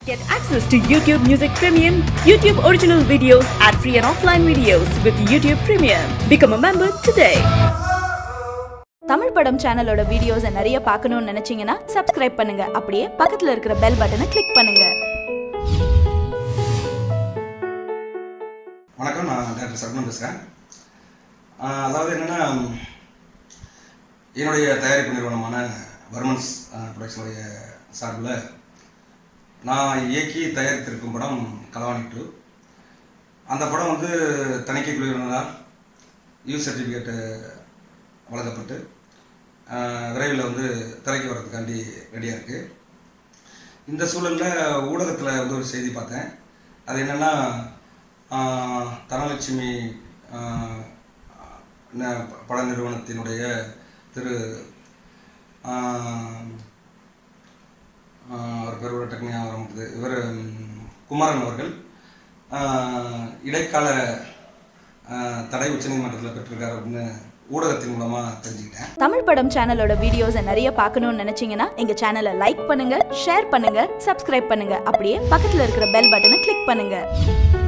Get access to YouTube Music Premium, YouTube original videos, ad free and offline videos with YouTube Premium. Become a member today. Tamil படம் சேனலோட வீடியோஸை நிறைய பார்க்கணும்னு நினைச்சீங்கன்னா subscribe பண்ணுங்க அப்படியே பக்கத்துல இருக்கிற பெல் பட்டனை கிளிக் பண்ணுங்க வணக்கம் நான் டாக்டர் சர்மன் பேசுகிறேன் அதாவது என்னென்னா என்னுடைய தயாரிப்பு நிறுவனமான வர்மன்ஸ் ப்ரொடக்ஷனுடைய சார்பில் நான் இயக்கி தயாரித்திருக்கும் படம் களவாணி டூ அந்த படம் வந்து தணிக்கை குழுவினரால் யூ சர்டிஃபிகேட்டு வழங்கப்பட்டு ஆஹ், விரைவில் வந்து திரைக்கு வர்றதுக்காண்டி ரெடியாக இருக்குது இந்த சூழலில் ஊடகத்தில் வந்து ஒரு செய்தி பார்த்தேன் அது என்னென்னா தனலட்சுமி ஆஹ், ந- பட நிறுவனத்தினுடைய திரு ஆஹ், ஆஹ், அவர் பேர் கூட டக்குனு ஞாபகம் வர மாட்டுது இவர் குமாரன் அவர்கள் ஆஹ், இடைக்கால ஆஹ், தடை உச்சநீதிமன்றத்தில் பெற்றிருக்காரு அப்படின்னு ஊடகத்தின் மூலமாக தெரிஞ்சுக்கிட்டேன் தமிழ் படம் சேனலோட வீடியோஸை நிறைய பார்க்கணும்னு நினைச்சீங்கன்னா எங்க சேனலை லைக் பண்ணுங்க ஷேர் பண்ணுங்க சப்ஸ்கிரைப் பண்ணுங்க அப்படியே பக்கத்துல இருக்கிற பெல் பட்டனை கிளிக் பண்ணுங்க